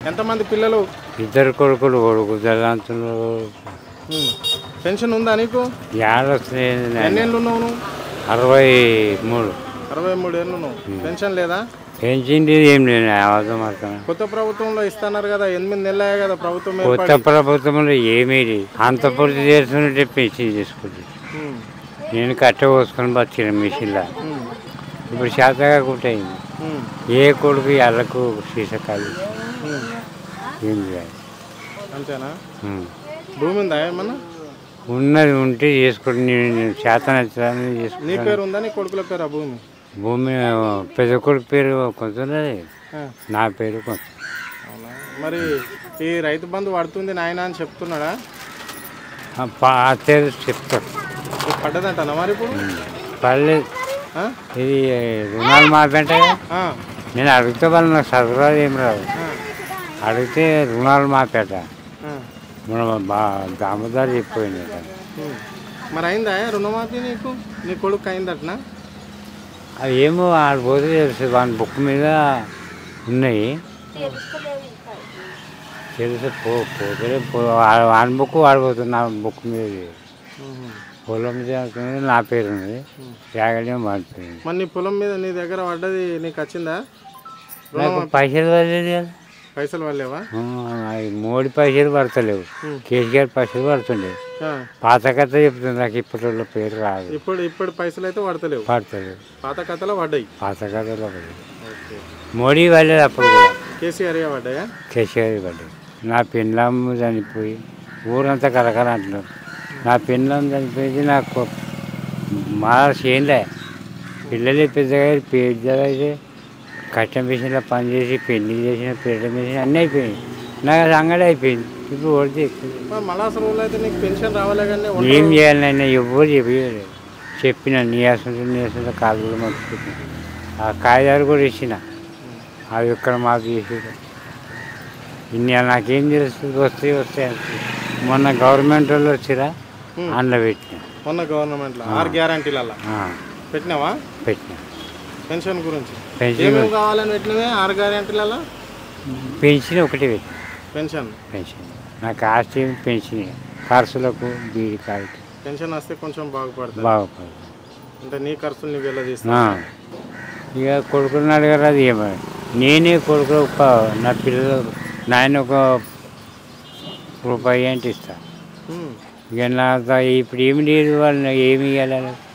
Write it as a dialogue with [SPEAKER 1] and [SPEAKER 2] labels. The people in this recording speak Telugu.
[SPEAKER 1] ఎంతమంది పిల్లలు
[SPEAKER 2] ఇద్దరు కొడుకులు కొడుకు జలాంతులు
[SPEAKER 1] ఉమ్. పెన్షన్ ఉందా నీకు
[SPEAKER 2] యాడ్ వస్తున్నాయి
[SPEAKER 1] ఎన్నేళ్ళు ఉన్నావు నువ్వు
[SPEAKER 2] అరవై మూడు
[SPEAKER 1] అరవై మూడు ఏళ్ళు ఉన్నావు పెన్షన్ లేదా
[SPEAKER 2] పెంచింది ఏం లేదు అవసరం అవుతున్నా
[SPEAKER 1] కొత్త ప్రభుత్వంలో ఇస్తున్నారు కదా ఎనిమిది నెలలు అయ్యాయి కదా ప్రభుత్వం
[SPEAKER 2] కొత్త
[SPEAKER 1] ఏర్పడి
[SPEAKER 2] ప్రభుత్వంలో ఏమీ లేదు. అంత పూర్తి చేస్తుంటే పెన్షన్ చేసుకుంది
[SPEAKER 1] ఉమ్.
[SPEAKER 2] నేను కట్ట పోసుకొని బతికిన మిషన్లో
[SPEAKER 1] ఉమ్.
[SPEAKER 2] ఇప్పుడు శాతగా కుట్టయింది
[SPEAKER 1] ఉమ్.
[SPEAKER 2] ఏ కొడుకు ఎళ్ళకు సీసకాలు
[SPEAKER 1] ఉమ్.
[SPEAKER 2] ఏం చేయాలి
[SPEAKER 1] అంతేనా
[SPEAKER 2] ఉం.
[SPEAKER 1] భూమి ఉందా ఏమన్నా
[SPEAKER 2] ఉన్నది ఉంటే చేసుకుంటే నేను నేను శాతం నచ్చాలని
[SPEAKER 1] నీ
[SPEAKER 2] చేసుకుంటాను
[SPEAKER 1] పేరు ఉందా నీ కొడుకుల పేరు ఆ భూమి
[SPEAKER 2] భూమి పెద్ద కొడుకు పేరు కొంచెం ఉన్నది
[SPEAKER 1] ఆ.
[SPEAKER 2] నా పేరు కొంచెం
[SPEAKER 1] అవునా మరి ఈ రైతు బంధు పడుతుంది నాయన అని చెప్తున్నాడా
[SPEAKER 2] ఆ పా- ఆ పేరు చెప్తాడు
[SPEAKER 1] నీకు పడ్డదంటానా మరి ఇప్పుడు
[SPEAKER 2] పర్లేదు
[SPEAKER 1] ఆ?
[SPEAKER 2] ఇది రుణాలు మాపేంట
[SPEAKER 1] ఆ.
[SPEAKER 2] నేను అడిగితే వాళ్ళు నాకు చదవరాదు ఏం రాదు
[SPEAKER 1] ఆ.
[SPEAKER 2] అడిగితే రుణాలు మాపేట
[SPEAKER 1] ఆ.
[SPEAKER 2] మన బా దామోదారు చెప్పిపోయింది
[SPEAKER 1] ఉమ్. మరి అయిందా రుణమాఫీ నీకు నీ కొడుకు అయిందటనా
[SPEAKER 2] అది ఏమో ఆడిపోతే తెలుసు వాని బుక్ మీద ఉన్నాయి తెలుసు పో పోతే పో వాని బుక్ వాడిపోతుంది నా బుక్ మీద లేదు.
[SPEAKER 1] ఉహు.
[SPEAKER 2] పొలం చేస్తుంది నా పేరు ఉంది జాగలేం వాడిపోయింది
[SPEAKER 1] మరి నీ పొలం మీద నీ దగ్గర పడ్డది నీకు వచ్చిందా
[SPEAKER 2] నాకు
[SPEAKER 1] రుణమాఫీ
[SPEAKER 2] పైసలు పడలేదు కదా.
[SPEAKER 1] పైసలు వాళ్ళేవా
[SPEAKER 2] ఆ, అవి మోడీ పైసలు పడతలేవు
[SPEAKER 1] ఉం.
[SPEAKER 2] కేసీఆర్ పైసలు పడుతుండే
[SPEAKER 1] ఆ.
[SPEAKER 2] పాత కథ చెప్తుంది నాకు ఇప్పటి పేరు రాదు
[SPEAKER 1] ఇప్పుడు ఇప్పుడు పైసలు అయితే పడతలేవు
[SPEAKER 2] పడతలేవు
[SPEAKER 1] పాత కథలో పడ్డాయి
[SPEAKER 2] పాత కథలో పడలేదు
[SPEAKER 1] ఓకే
[SPEAKER 2] మోడీ పడలేదు అప్పుడు కూడా
[SPEAKER 1] కేసీఆర్ ఏ పడ్డాయా
[SPEAKER 2] కేసీఆర్ పడ్డది నా పెళ్ళమ్మ చనిపోయి ఊరంతా కలకల అంటున్నారు నా పెళ్ళం చనిపోయింది నాకు మా చేయలే పిల్లలు పెద్దగా పెద్దగా అయితే కట్టం మిషన్లో పని చేసి పెళ్లి చేసిన పీట మిషన్ అన్నీ అయిపోయింది నాకు అంగడి అయిపోయింది ఇప్పుడు ఓడితే
[SPEAKER 1] మరి మలాస రోజులు అయితే నీకు పెన్షన్ రావాలే కానీ
[SPEAKER 2] ఏం చేయాలన్నా ఎవ్వరు చెప్పలేదు చెప్పిన నీయాసంతో నీయాసంతో కాలు మర్చిపోతుంది ఆ కాగితాలు కూడా ఇచ్చిన అవి ఇక్కడ మాకు చేసి ఇన్ని నాకేం తెలుస్తుంది వస్తాయి వస్తాయి అంతే. మొన్న గవర్నమెంట్ వాళ్ళు వచ్చిరా
[SPEAKER 1] Hmm.
[SPEAKER 2] అందులో పెట్టిన
[SPEAKER 1] మొన్న గవర్నమెంట్లో ఆరు గ్యారంటీలలో
[SPEAKER 2] ఆ,
[SPEAKER 1] పెట్టినావా
[SPEAKER 2] పెట్టిన
[SPEAKER 1] పెన్షన్ గురించి
[SPEAKER 2] పెన్షన్
[SPEAKER 1] ఏమేమి కావాలని పెట్టినవే ఆరు గ్యారంటీలలో
[SPEAKER 2] పెన్షన్ ఒకటి పెట్టిన
[SPEAKER 1] పెన్షన్
[SPEAKER 2] పెన్షన్ నాకు ఆస్తి ఏమి పెన్షన్ ఖర్చులకు బీడి కాడికి
[SPEAKER 1] పెన్షన్ వస్తే కొంచెం బాగుపడుతుంది
[SPEAKER 2] బాగుపడదు
[SPEAKER 1] అంటే నీ ఖర్చులు నీకు ఎలా
[SPEAKER 2] ఆ.
[SPEAKER 1] తీస్తా
[SPEAKER 2] ఇక కొడుకుని అడిగారు అది ఏమని నేనే కొడుకు ఒక నా పిల్లలు నాయన ఒక రూపాయి అంటే ఇస్తా ఇక నా ఇప్పుడు ఏమి లేదు వాళ్ళు ఏమి ఇవ్వాలి